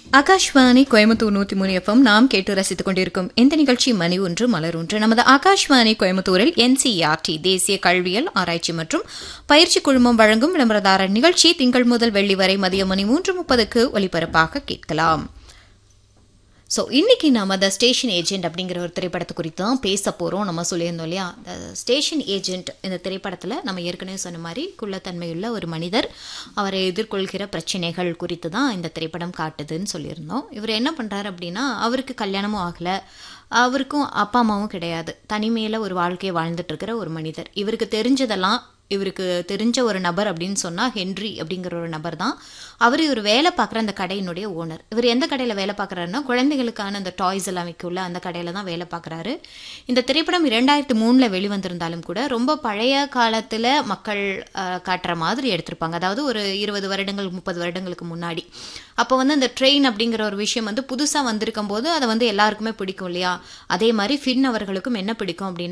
ஆகாஷ்வாணி கோயம்புத்தூர் நூத்தி மூணு எஃப்எம் நாம் கேட்டு ரசித்துக் கொண்டிருக்கும் இந்த நிகழ்ச்சி மணி ஒன்று மலர் ஒன்று நமது ஆகாஷ்வாணி கோயம்புத்தூரில் என்சிஆர்டி தேசிய கல்வியல் ஆராய்ச்சி மற்றும் பயிற்சி குழுமம் வழங்கும் விளம்பரதாரர் நிகழ்ச்சி திங்கள் முதல் வெள்ளி வரை மதியம் மணி மூன்று முப்பதுக்கு ஒலிபரப்பாக கேட்கலாம் ஸோ இன்னைக்கு நம்ம த ஸ்டேஷன் ஏஜென்ட் அப்படிங்கிற ஒரு திரைப்படத்தை குறித்து தான் பேச போகிறோம் நம்ம சொல்லியிருந்தோம் இல்லையா த ஸ்டேஷன் ஏஜென்ட் இந்த திரைப்படத்தில் நம்ம ஏற்கனவே சொன்ன மாதிரி குள்ளத்தன்மையுள்ள ஒரு மனிதர் அவரை எதிர்கொள்கிற பிரச்சனைகள் குறித்து தான் இந்த திரைப்படம் காட்டுதுன்னு சொல்லியிருந்தோம் இவர் என்ன பண்ணுறாரு அப்படின்னா அவருக்கு கல்யாணமும் ஆகலை அவருக்கும் அப்பா அம்மாவும் கிடையாது தனிமையில் ஒரு வாழ்க்கையை வாழ்ந்துட்டு இருக்கிற ஒரு மனிதர் இவருக்கு தெரிஞ்சதெல்லாம் இவருக்கு தெரிஞ்ச ஒரு நபர் அப்படின்னு சொன்னால் ஹென்றி அப்படிங்கிற ஒரு நபர் தான் அவர் இவர் வேலை பார்க்குற அந்த கடையினுடைய ஓனர் இவர் எந்த கடையில் வேலை பார்க்குறாருன்னா குழந்தைகளுக்கான அந்த டாய்ஸ் எல்லாம் விற்குள்ள அந்த கடையில் தான் வேலை பார்க்குறாரு இந்த திரைப்படம் இரண்டாயிரத்தி மூணில் வெளிவந்திருந்தாலும் கூட ரொம்ப பழைய காலத்தில் மக்கள் அஹ், காட்டுற மாதிரி எடுத்திருப்பாங்க அதாவது ஒரு இருபது வருடங்கள் முப்பது வருடங்களுக்கு முன்னாடி அப்போ வந்து அந்த ட்ரெயின் அப்படிங்கிற ஒரு விஷயம் வந்து புதுசாக வந்திருக்கும் போது அதை வந்து எல்லாருக்குமே பிடிக்கும் இல்லையா அதே மாதிரி ஃபின் அவர்களுக்கும் என்ன பிடிக்கும் அப்படின்னா